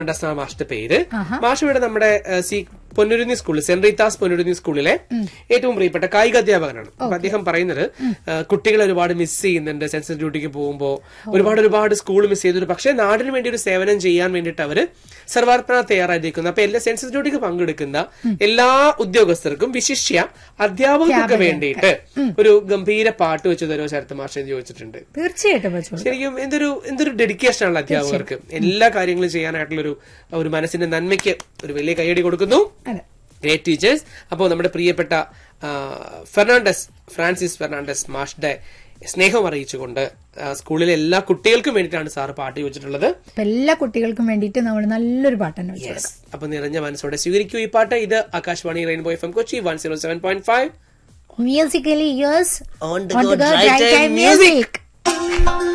Fernandez എന്നാണ് മാഷിന്റെ പേര് മാഷ് ഇവിടെ നമ്മുടെ ഏഹ്, സി പൊന്നുരുന്നി സ്കൂളിൽ സെന്റ് റീത്താസ് പൊന്നുരുന്നി സ്കൂളിലെ ഏറ്റവും പ്രിയപ്പെട്ട കായിക അധ്യാപകനാണ് അപ്പൊ അദ്ദേഹം പറയുന്നത് ഏഹ്, കുട്ടികളെ ഒരുപാട് മിസ് ചെയ്യുന്നുണ്ട് സെൻസസ് ഡ്യൂട്ടിക്ക് പോകുമ്പോൾ ഒരുപാട് ഒരുപാട് സ്കൂൾ മിസ് ചെയ്തിട്ട് പക്ഷേ നാടിന് വേണ്ടി ഒരു സേവനം ചെയ്യാൻ വേണ്ടിയിട്ട് അവര് സർവാർപ്പണ തയ്യാറായിരിക്കുന്നു അപ്പൊ എല്ലാ സെൻസസ് ഡ്യൂട്ടിക്ക് പങ്കെടുക്കുന്ന എല്ലാ ഉദ്യോഗസ്ഥർക്കും വിശിഷ്യ അധ്യാപകർക്കൊക്കെ വേണ്ടിയിട്ട് ഒരു ഗംഭീര പാട്ട് വെച്ച് തരുമോ ശരത് മാഷ് എന്ന് ചോദിച്ചിട്ടുണ്ട് തീർച്ചയായിട്ടും വെച്ചോളൂ ശരിക്കും എന്തൊരു എന്തൊരു ഡെഡിക്കേഷൻ ആണല്ലോ അധ്യാപകർക്ക് എല്ലാ കാര്യങ്ങളും ചെയ്യാനായിട്ടുള്ള ഒരു ഒരു മനസ്സിന്റെ നന്മയ്ക്ക് ഒരു വലിയ കൈയടി കൊടുക്കുന്നു അതെ ഗ്രേറ്റ് ടീച്ചേഴ്സ് അപ്പോൾ നമ്മുടെ പ്രിയപ്പെട്ട ആ, ഫെർണാണ്ടസ് ഫ്രാൻസിസ് ഫെർണാണ്ടസ് മാഷ്ടെ സ്നേഹം അറിയിച്ചുകൊണ്ട് ആ, സ്കൂളിലെ എല്ലാ കുട്ടികൾക്കും വേണ്ടിയിട്ടാണ് സാറ് പാട്ട് ചോദിച്ചിട്ടുള്ളത് അപ്പൊ എല്ലാ കുട്ടികൾക്കും വേണ്ടിയിട്ട് നമ്മൾ നല്ലൊരു പാട്ട് തന്നെ വെച്ചു യെസ് അപ്പൊ നിറഞ്ഞ മനസ്സോടെ സ്വീകരിക്കൂ ഈ പാട്ട് ഇത് Akashvani rainbow F M Kochi one zero seven point five musically yours On the go, dry time music.